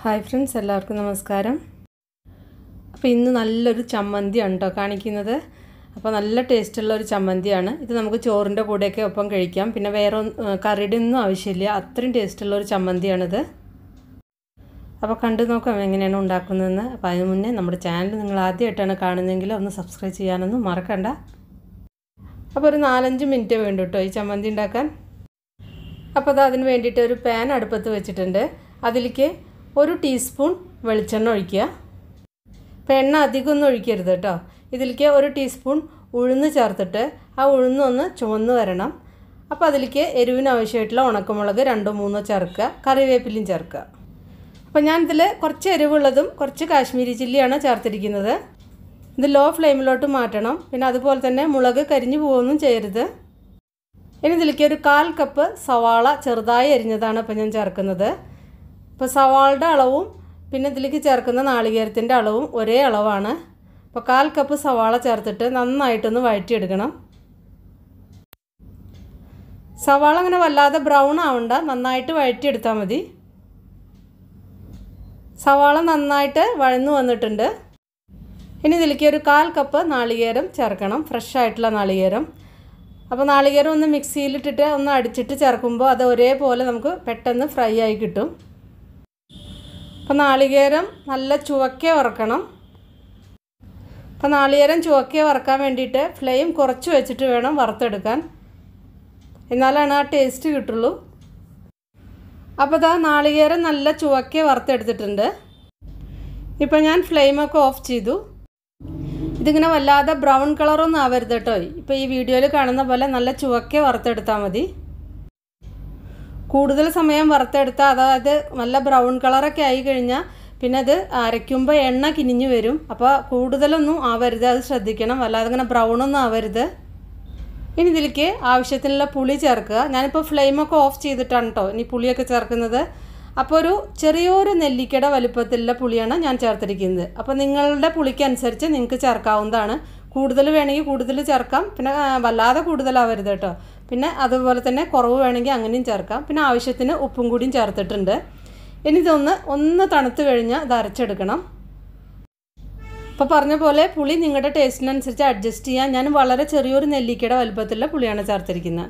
hi friends എല്ലാവർക്കും നമസ്കാരം അപ്പോൾ ഇന്ന് നല്ലൊരു ചമ്മന്തിയാണ് കേട്ടോ കാണിക്കുന്നത് അപ്പോൾ നല്ല ടേസ്റ്റുള്ള ഒരു ചമ്മന്തിയാണ് ഇത് നമുക്ക് ചോറിൻ്റെ കൂടെയൊക്കെ ഒപ്പം കഴിക്കാം പിന്നെ വേറെ ഒന്ന് കറിയുടെ ഒന്നും ആവശ്യമില്ല അത്രയും ടേസ്റ്റുള്ള ഒരു ചമ്മന്തിയാണിത് അപ്പോൾ കണ്ടു നോക്കാം എങ്ങനെയാണ് ഉണ്ടാക്കുന്നതെന്ന് അപ്പോൾ അതിന് മുന്നേ നമ്മുടെ ചാനൽ നിങ്ങൾ ആദ്യമായിട്ടാണ് കാണുന്നതെങ്കിൽ ഒന്ന് സബ്സ്ക്രൈബ് ചെയ്യാനൊന്നും മറക്കണ്ട അപ്പോൾ ഒരു നാലഞ്ച് മിനിറ്റ് വേണ്ടു കേട്ടോ ഈ ചമ്മന്തി ഉണ്ടാക്കാൻ അപ്പോൾ അത് അതിന് വേണ്ടിയിട്ട് ഒരു പാൻ അടുപ്പത്ത് വെച്ചിട്ടുണ്ട് അതിലേക്ക് ഒരു ടീസ്പൂൺ വെളിച്ചെണ്ണ ഒഴിക്കുക അപ്പോൾ എണ്ണ അധികമൊന്നും ഒഴിക്കരുത് കേട്ടോ ഇതിലേക്ക് ഒരു ടീസ്പൂൺ ഉഴുന്ന് ചേർത്തിട്ട് ആ ഉഴുന്നൊന്ന് ചുവന്ന് വരണം അപ്പോൾ അതിലേക്ക് എരിവിന് ആവശ്യമായിട്ടുള്ള ഉണക്കമുളക് രണ്ടോ മൂന്നോ ചേർക്കുക കറിവേപ്പിലയും ചേർക്കുക അപ്പോൾ ഞാൻ ഇതിൽ കുറച്ച് എരിവുള്ളതും കുറച്ച് കാശ്മീരി ചില്ലിയാണ് ചേർത്തിരിക്കുന്നത് ഇത് ലോ ഫ്ലെയിമിലോട്ട് മാറ്റണം പിന്നെ അതുപോലെ തന്നെ മുളക് കരിഞ്ഞു പോകുകയൊന്നും ചെയ്യരുത് ഇനി ഇതിലേക്ക് ഒരു കാൽ കപ്പ് സവാള ചെറുതായി അരിഞ്ഞതാണ് ഇപ്പോൾ ഞാൻ ചേർക്കുന്നത് ഇപ്പോൾ സവാളയുടെ അളവും പിന്നെ ഇതിലേക്ക് ചേർക്കുന്ന നാളികേരത്തിൻ്റെ അളവും ഒരേ അളവാണ് അപ്പോൾ കാൽ കപ്പ് സവാള ചേർത്തിട്ട് നന്നായിട്ടൊന്ന് വഴറ്റിയെടുക്കണം സവാള അങ്ങനെ വല്ലാതെ ബ്രൗൺ ആവണ്ട നന്നായിട്ട് വഴറ്റിയെടുത്താൽ മതി സവാള നന്നായിട്ട് വഴന്നു വന്നിട്ടുണ്ട് ഇനി ഇതിലേക്ക് ഒരു കാൽ കപ്പ് നാളികേരം ചേർക്കണം ഫ്രഷ് ആയിട്ടുള്ള നാളികേരം അപ്പോൾ നാളികേരം ഒന്ന് മിക്സിയിലിട്ടിട്ട് ഒന്ന് അടിച്ചിട്ട് ചേർക്കുമ്പോൾ അത് ഒരേപോലെ നമുക്ക് പെട്ടെന്ന് ഫ്രൈ ആയി കിട്ടും അപ്പോൾ നാളികേരം നല്ല ചുവക്കെ വറക്കണം അപ്പോൾ നാളികേരം ചുവക്കെ വറക്കാൻ വേണ്ടിയിട്ട് ഫ്ലെയിം കുറച്ച് വെച്ചിട്ട് വേണം വറുത്തെടുക്കാൻ എന്നാലാണ് ആ ടേസ്റ്റ് കിട്ടുള്ളൂ അപ്പോൾ ഇതാ നാളികേരം നല്ല ചുവക്കെ വറുത്തെടുത്തിട്ടുണ്ട് ഇപ്പോൾ ഞാൻ ഫ്ലെയിമൊക്കെ ഓഫ് ചെയ്തു ഇതിങ്ങനെ വല്ലാതെ ബ്രൗൺ കളറൊന്നും ആവരുത് കേട്ടോ ഇപ്പോൾ ഈ വീഡിയോയിൽ കാണുന്ന പോലെ നല്ല ചുവക്കെ വറുത്തെടുത്താൽ മതി കൂടുതൽ സമയം വറുത്തെടുത്താൽ അതായത് നല്ല ബ്രൗൺ കളറൊക്കെ ആയി കഴിഞ്ഞാൽ പിന്നെ അത് അരയ്ക്കുമ്പോൾ എണ്ണ കിനിഞ്ഞു വരും അപ്പോൾ കൂടുതലൊന്നും ആവരുത് അത് ശ്രദ്ധിക്കണം വല്ലാതെ ഇങ്ങനെ ബ്രൗണൊന്നും ആവരുത് ഇനി ഇതിലേക്ക് ആവശ്യത്തിനുള്ള പുളി ചേർക്കുക ഞാനിപ്പോൾ ഫ്ലെയിമൊക്കെ ഓഫ് ചെയ്തിട്ടാണ് കേട്ടോ ഇനി പുളിയൊക്കെ ചേർക്കുന്നത് അപ്പോൾ ഒരു ചെറിയൊരു നെല്ലിക്കയുടെ വലുപ്പത്തിലുള്ള പുളിയാണ് ഞാൻ ചേർത്തിരിക്കുന്നത് അപ്പോൾ നിങ്ങളുടെ പുളിക്കനുസരിച്ച് നിങ്ങൾക്ക് ചേർക്കാവുന്നതാണ് കൂടുതൽ വേണമെങ്കിൽ കൂടുതൽ ചേർക്കാം പിന്നെ വല്ലാതെ കൂടുതലാവരുത് കേട്ടോ പിന്നെ അതുപോലെ തന്നെ കുറവ് വേണമെങ്കിൽ അങ്ങനെയും ചേർക്കാം പിന്നെ ആവശ്യത്തിന് ഉപ്പും കൂടിയും ചേർത്തിട്ടുണ്ട് ഇനി ഇതൊന്ന് ഒന്ന് തണുത്ത് കഴിഞ്ഞാൽ ഇത് അരച്ചെടുക്കണം അപ്പോൾ പറഞ്ഞ പോലെ പുളി നിങ്ങളുടെ ടേസ്റ്റിനനുസരിച്ച് അഡ്ജസ്റ്റ് ചെയ്യാൻ ഞാൻ വളരെ ചെറിയൊരു നെല്ലിക്കയുടെ വലുപ്പത്തിലുള്ള പുളിയാണ് ചേർത്തിരിക്കുന്നത്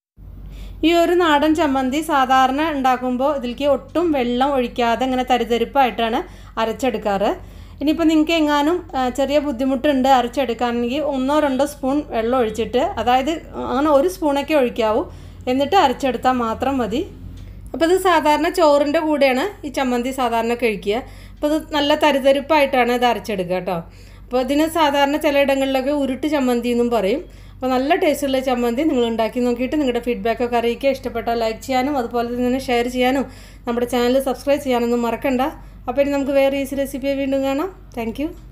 ഈ ഒരു നാടൻ ചമ്മന്തി സാധാരണ ഉണ്ടാക്കുമ്പോൾ ഇതിലേക്ക് ഒട്ടും വെള്ളം ഒഴിക്കാതെ ഇങ്ങനെ തരിതരിപ്പായിട്ടാണ് അരച്ചെടുക്കാറ് ഇനിയിപ്പോൾ നിങ്ങൾക്ക് എങ്ങാനും ചെറിയ ബുദ്ധിമുട്ടുണ്ട് അരച്ചെടുക്കാനെങ്കിൽ ഒന്നോ രണ്ടോ സ്പൂൺ വെള്ളം ഒഴിച്ചിട്ട് അതായത് അങ്ങനെ ഒരു സ്പൂണൊക്കെ ഒഴിക്കാവൂ എന്നിട്ട് അരച്ചെടുത്താൽ മാത്രം മതി അപ്പോൾ ഇത് സാധാരണ ചോറിൻ്റെ കൂടെയാണ് ഈ ചമ്മന്തി സാധാരണ കഴിക്കുക അപ്പോൾ ഇത് നല്ല തരിതരിപ്പായിട്ടാണ് ഇത് അരച്ചെടുക്കുക കേട്ടോ അപ്പോൾ ഇതിന് സാധാരണ ചിലയിടങ്ങളിലൊക്കെ ഉരുട്ട് ചമ്മന്തി എന്നും പറയും അപ്പോൾ നല്ല ടേസ്റ്റുള്ള ചമ്മന്തി നിങ്ങൾ ഉണ്ടാക്കി നോക്കിയിട്ട് നിങ്ങളുടെ ഫീഡ്ബാക്കൊക്കെ അറിയിക്കുക ഇഷ്ടപ്പെട്ടാൽ ലൈക്ക് ചെയ്യാനും അതുപോലെ തന്നെ ഷെയർ ചെയ്യാനും നമ്മുടെ ചാനൽ സബ്സ്ക്രൈബ് ചെയ്യാനൊന്നും മറക്കണ്ട അപ്പോൾ ഇനി നമുക്ക് വേറെ ഈസി റെസിപ്പി വീണ്ടും കാണാം താങ്ക്